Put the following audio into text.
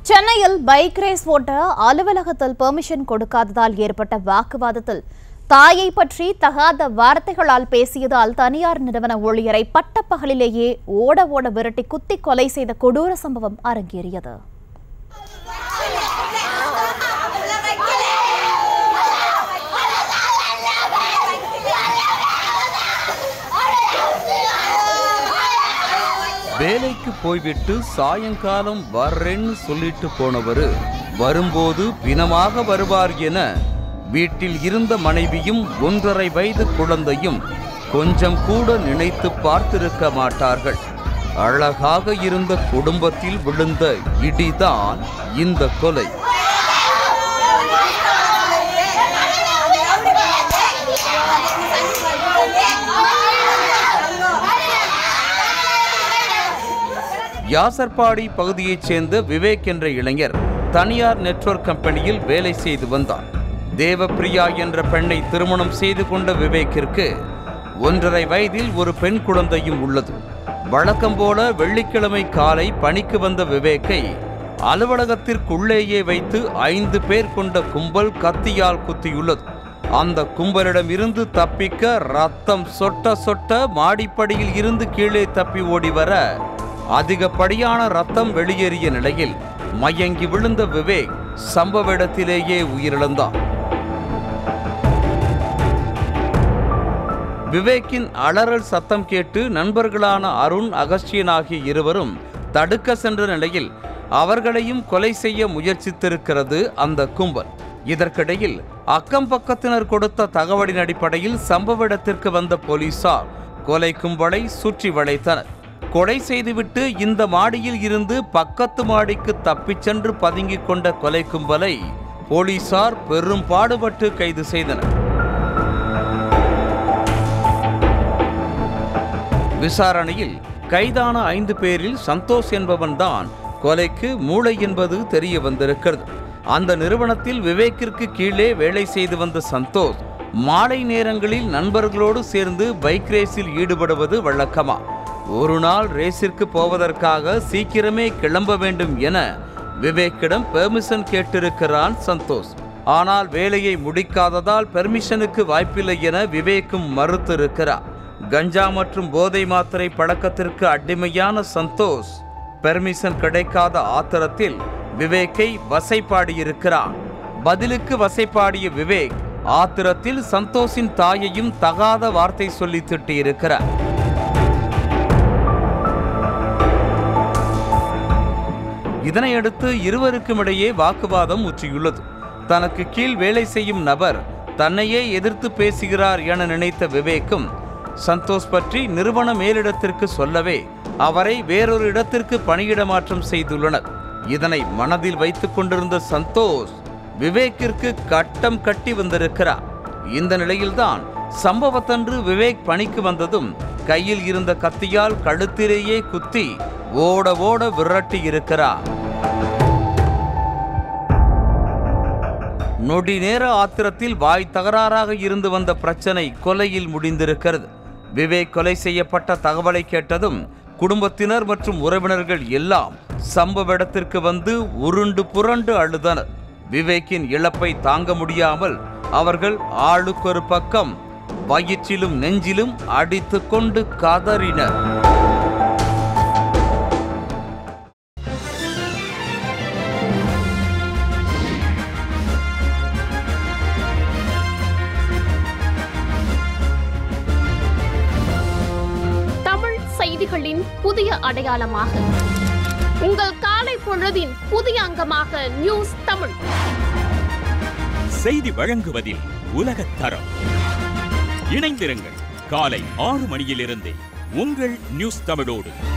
சென்னையில் bike race ஓட்ட அலுவலகத்தில் பெர்மிஷன் கொடுக்காததால் ஏற்பட்ட வாக்குவாதத்தில் தாயை பற்றி தகாத வார்த்தைகளால் பேசியதால் தனியார் நிறுவன ஊழியரை பட்டப்பகலிலேயே ஓட ஓட விரட்டி குத்தி கொலை செய்த கொடூர சம்பவம் அரங்கேறியது வேலைக்கு போய்விட்டு சாயங்காலம் வர்றேன்னு சொல்லிட்டு போனவரு வரும்போது பிணமாக வருவார் என வீட்டில் இருந்த மனைவியும் ஒன்றரை வயது குழந்தையும் கொஞ்சம் கூட நினைத்து பார்த்திருக்க மாட்டார்கள் அழகாக இருந்த குடும்பத்தில் விழுந்த இடிதான் இந்த கொலை யாசர்பாடி பகுதியைச் சேர்ந்த விவேக் என்ற இளைஞர் தனியார் நெட்வொர்க் கம்பெனியில் வேலை செய்து வந்தார் தேவப்பிரியா என்ற பெண்ணை திருமணம் செய்து கொண்ட விவேக்கிற்கு ஒன்றரை வயதில் ஒரு பெண் குழந்தையும் உள்ளது வழக்கம் போல வெள்ளிக்கிழமை காலை பணிக்கு வந்த விவேக்கை அலுவலகத்திற்குள்ளேயே வைத்து ஐந்து பேர் கொண்ட கும்பல் கத்தியால் குத்தியுள்ளது அந்த கும்பலிடம் இருந்து தப்பிக்க ரத்தம் சொட்ட சொட்ட மாடிப்படியில் இருந்து கீழே தப்பி ஓடி வர அதிகப்படியான ரத்தம் வெளியேறிய நிலையில் மயங்கி விழுந்த விவேக் சம்பவ இடத்திலேயே உயிரிழந்தார் விவேக்கின் அலறல் சத்தம் கேட்டு நண்பர்களான அருண் அகஸ்டியன் ஆகிய இருவரும் தடுக்க சென்ற நிலையில் அவர்களையும் கொலை செய்ய முயற்சித்திருக்கிறது அந்த கும்பல் இதற்கிடையில் அக்கம் பக்கத்தினர் கொடுத்த தகவலின் அடிப்படையில் சம்பவ இடத்திற்கு வந்த போலீசார் கொலை கும்பலை சுற்றி வளைத்தனர் கொலை செய்துவிட்டு இந்த மாடியில் இருந்து பக்கத்து மாடிக்கு தப்பிச் சென்று பதுங்கிக் கொண்ட கொலை கும்பலை போலீசார் பெரும் பாடுபட்டு கைது செய்தனர் விசாரணையில் கைதான ஐந்து பேரில் சந்தோஷ் என்பவன்தான் கொலைக்கு மூளை என்பது தெரிய வந்திருக்கிறது அந்த நிறுவனத்தில் விவேக்கிற்கு கீழே வேலை செய்து வந்த சந்தோஷ் மாலை நேரங்களில் நண்பர்களோடு சேர்ந்து பைக் ரேஸில் ஈடுபடுவது வழக்கமா ஒரு நாள் ரேஸிற்கு போவதற்காக சீக்கிரமே கிளம்ப வேண்டும் என விவேக்கிடம் பெர்மிஷன் கேட்டிருக்கிறான் சந்தோஷ் ஆனால் வேலையை முடிக்காததால் பெர்மிஷனுக்கு வாய்ப்பில்லை என விவேக்கும் மறுத்திருக்கிறார் கஞ்சா மற்றும் போதை மாத்திரை பழக்கத்திற்கு அடிமையான சந்தோஷ் பெர்மிஷன் கிடைக்காத ஆத்திரத்தில் விவேக்கை வசைப்பாடியிருக்கிறான் பதிலுக்கு வசைப்பாடிய விவேக் ஆத்திரத்தில் சந்தோஷின் தாயையும் தகாத வார்த்தை சொல்லி திட்டியிருக்கிறார் இதனையடுத்து இருவருக்கும் இடையே வாக்குவாதம் முற்றியுள்ளது தனக்கு கீழ் வேலை செய்யும் நபர் தன்னையே எதிர்த்து பேசுகிறார் என நினைத்த விவேக்கும் சந்தோஷ் பற்றி நிறுவன மேலிடத்திற்கு சொல்லவே அவரை வேறொரு இடத்திற்கு பணியிட மாற்றம் செய்துள்ளனர் இதனை மனதில் வைத்துக் கொண்டிருந்த சந்தோஷ் விவேக்கிற்கு கட்டம் கட்டி வந்திருக்கிறார் இந்த நிலையில்தான் சம்பவத்தன்று விவேக் பணிக்கு வந்ததும் கையில் இருந்த கத்தியால் கழுத்திலேயே குத்தி ஓட ஓட விரட்டி இருக்கிறார் நொடி நேர ஆத்திரத்தில் வாய் தகராறாக இருந்து வந்த பிரச்சனை கொலையில் முடிந்திருக்கிறது விவேக் கொலை செய்யப்பட்ட தகவலை கேட்டதும் குடும்பத்தினர் மற்றும் உறவினர்கள் எல்லாம் சம்பவ இடத்திற்கு வந்து உருண்டு புரண்டு அழுதனர் விவேக்கின் இழப்பை தாங்க முடியாமல் அவர்கள் ஆளுக்கொரு பக்கம் வயிற்றிலும் நெஞ்சிலும் அடித்துக் கொண்டு கதறினர் தமிழ் செய்திகளின் புதிய அடையாளமாக உங்கள் காலை பொழுதின் புதிய அங்கமாக நியூஸ் தமிழ் செய்தி வழங்குவதில் உலகத் தரம் இணைந்திருங்கள் காலை ஆறு மணியிலிருந்தே உங்கள் நியூஸ் தமிழோடு